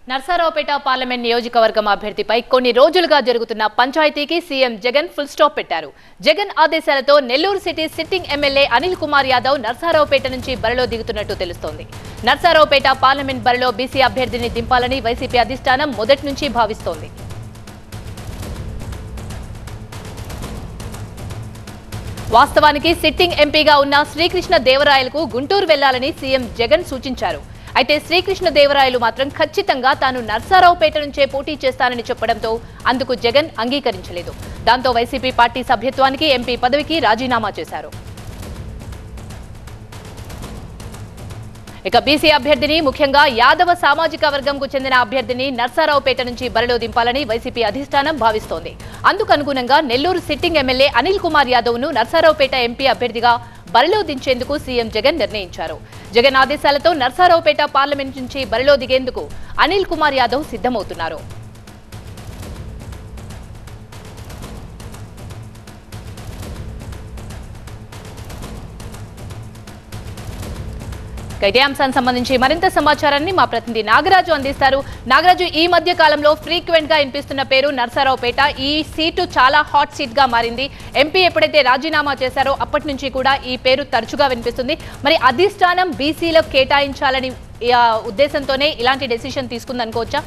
Narasaraopet parliament నియోజకవర్గం అభ్యర్థిపై కొన్ని రోజులుగా జరుగుతున్న పంచాయతీకి సీఎం జగన్ ఫుల్ స్టాప్ పెట్టారు జగన్ ఆదేశాలతో Nellore city sitting MLA Anil Kumar Yadav Narasaraopet నుంచి బరిలో దిగుతున్నట్టు తెలుస్తోంది నర్సారావుపేట పార్లమెంట్ బరిలో బీసీ అభ్యర్థిని దింపాలని వైసీపీ అధిష్టానం మొదటి నుంచి భావిస్తోంది వాస్తవానికి సిట్టింగ్ ఎంపీగా ఉన్న శ్రీకృష్ణ దేవరాయలకు గుంటూరు వెళ్లాలని సీఎం జగన్ సూచించారు అయితే శ్రీకృష్ణ దేవరాయలు మాత్రం ఖచ్చితంగా తాను నర్సారావుపేట నుంచే పోటీ చేస్తానని చెప్పడంతో అందుకు జగన్ అంగీకరించలేదు దాంతో వైసీపీ పార్టీ సభ్యత్వానికి ఎంపీ పదవికి రాజీనామా చేశారు ఇక బీసీ అభ్యర్థిని ముఖ్యంగా యాదవ సామాజిక వర్గంకు చెందిన అభ్యర్థిని నర్సారావుపేట నుంచి బరిలో దింపాలని వైసీపీ అధిష్టానం భావిస్తోంది అందుకు అనుగుణంగా నెల్లూరు సిట్టింగ్ ఎమ్మెల్యే అనిల్ కుమార్ యాదవ్ ను నర్సారావుపేట ఎంపీ అభ్యర్థిగా బరిలో దించేందుకు సీఎం జగన్ నిర్ణయించారు జగన్ ఆదేశాలతో నర్సారావుపేట పార్లమెంట్ నుంచి బరిలో దిగేందుకు అనిల్ కుమార్ యాదవ్ సిద్ధమవుతున్నారు ఇక ఇదే అంశానికి సంబంధించి మరింత సమాచారాన్ని మా ప్రతినిధి నాగరాజు అందిస్తారు నాగరాజు ఈ మధ్య కాలంలో ఫ్రీక్వెంట్ గా వినిపిస్తున్న పేరు నర్సారావుపేట ఈ సీటు చాలా హాట్ సీట్ గా మారింది ఎంపీ ఎప్పుడైతే రాజీనామా చేశారో అప్పటి నుంచి కూడా ఈ పేరు తరచుగా వినిపిస్తుంది మరి అధిష్టానం బీసీలకు కేటాయించాలని ఆ, ఉద్దేశంతోనే ఇలాంటి డెసిషన్ తీసుకుందనుకోవచ్చా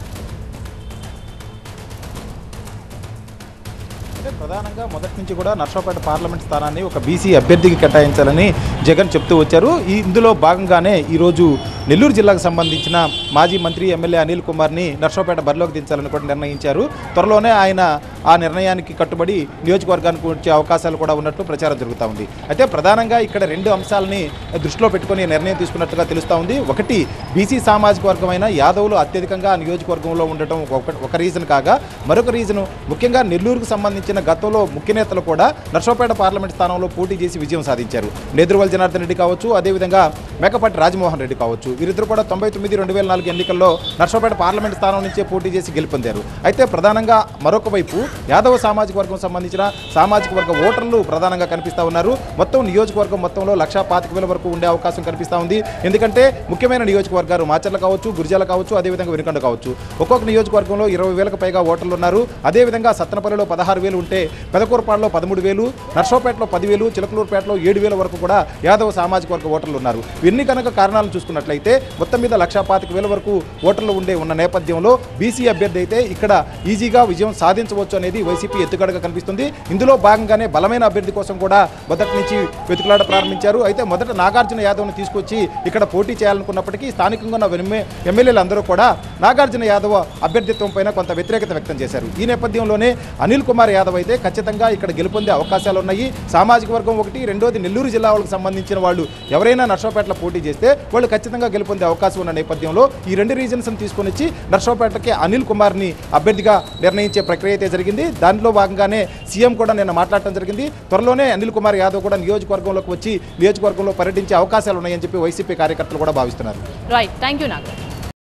అంటే ప్రధానంగా మొదటి నుంచి కూడా నర్సాపేట పార్లమెంట్ స్థానాన్ని ఒక బీసీ అభ్యర్థికి కేటాయించాలని జగన్ చెప్తూ వచ్చారు ఈ ఇందులో భాగంగానే ఈరోజు నెల్లూరు జిల్లాకు సంబంధించిన మాజీ మంత్రి ఎమ్మెల్యే అనిల్ కుమార్ని నర్సాపేట బరిలోకి దించాలని కూడా నిర్ణయించారు త్వరలోనే ఆయన ఆ నిర్ణయానికి కట్టుబడి నియోజకవర్గానికి వచ్చే అవకాశాలు కూడా ఉన్నట్లు ప్రచారం జరుగుతూ ఉంది అయితే ప్రధానంగా ఇక్కడ రెండు అంశాలని దృష్టిలో పెట్టుకొని నిర్ణయం తీసుకున్నట్టుగా తెలుస్తూ ఉంది ఒకటి బీసీ సామాజిక వర్గమైన యాదవులు అత్యధికంగా ఆ నియోజకవర్గంలో ఉండటం ఒక ఒక రీజన్ కాగా మరొక రీజన్ ముఖ్యంగా నెల్లూరుకు సంబంధించిన గతంలో ముఖ్య నేతలు కూడా నర్సోపేట పార్లమెంట్ స్థానంలో పోటీ చేసి విజయం సాధించారు నేదురువల్ జనార్దన్ రెడ్డి కావచ్చు అదేవిధంగా మేకపాటి రాజమోహన్ రెడ్డి కావచ్చు వీరిద్దరు కూడా తొంభై తొమ్మిది రెండు వేల నాలుగు ఎన్నికల్లో నర్సోపేట పార్లమెంట్ స్థానం నుంచే పోటీ చేసి గెలుపొందారు అయితే ప్రధానంగా మరొక వైపు యాదవ సామాజిక వర్గం సంబంధించిన సామాజిక వర్గ ఓటర్లు ప్రధానంగా కనిపిస్తూ ఉన్నారు మొత్తం నియోజకవర్గం మొత్తంలో లక్షా పాతిక వేల వరకు ఉండే అవకాశం కనిపిస్తూ ఉంది ఎందుకంటే ముఖ్యమైన నియోజకవర్గాలు మాచర్ల కావచ్చు గురిజాల కావచ్చు అదేవిధంగా వెనుకొండ కావచ్చు ఒక్కొక్క నియోజకవర్గంలో ఇరవై వేలకు పైగా ఓటర్లు ఉన్నారు అదేవిధంగా సత్తనపల్లిలో పదహారు వేలు ఉంటే పెదకూరపాడులో పదమూడు వేలు నర్సోపేటలో పదివేలు చిలకలూరుపేటలో ఏడు వేల వరకు కూడా యాదవ సామాజిక వర్గ ఓటర్లు ఉన్నారు ఇన్ని కనుక కారణాలను చూసుకున్నట్లయితే మొత్తం మీద లక్షా పాతిక వేల వరకు ఓటర్లు ఉండే ఉన్న నేపథ్యంలో బీసీ అభ్యర్థి అయితే ఇక్కడ ఈజీగా విజయం సాధించవచ్చు అనేది వైసీపీ ఎత్తుగడగా కనిపిస్తుంది ఇందులో భాగంగానే బలమైన అభ్యర్థి కోసం కూడా మొదటి నుంచి వెతుకులాట ప్రారంభించారు అయితే మొదట నాగార్జున యాదవ్ను తీసుకొచ్చి ఇక్కడ పోటీ చేయాలనుకున్నప్పటికీ స్థానికంగా ఉన్న ఎమ్మె- ఎమ్మెల్యేలు అందరూ కూడా నాగార్జున యాదవ్ అభ్యర్థిత్వం పైన కొంత వ్యతిరేకత వ్యక్తం చేశారు ఈ నేపథ్యంలోనే అనిల్ కుమార్ యాదవ్ అయితే ఖచ్చితంగా ఇక్కడ గెలుపొందే అవకాశాలు ఉన్నాయి సామాజిక వర్గం ఒకటి రెండోది నెల్లూరు జిల్లా వాళ్ళకి సంబంధించిన వాళ్ళు ఎవరైనా నర్సోపేటలో పోటీ చేస్తే వాళ్ళు ఖచ్చితంగా గెలుపొందే అవకాశం ఉన్న నేపథ్యంలో ఈ రెండు రీజన్స్ తీసుకొని వచ్చి నర్సోపేటకి అనిల్ కుమార్ని అభ్యర్థిగా నిర్ణయించే ప్రక్రియ అయితే జరిగింది దానిలో భాగంగానే సీఎం కూడా నిన్న మాట్లాడటం జరిగింది త్వరలోనే అనిల్ కుమార్ యాదవ్ కూడా నియోజకవర్గంలోకి వచ్చి నియోజకవర్గంలో పర్యటించే అవకాశాలు ఉన్నాయని చెప్పి వైసీపీ కార్యకర్తలు కూడా భావిస్తున్నారు రైట్ థ్యాంక్ యూ నాగరాజ్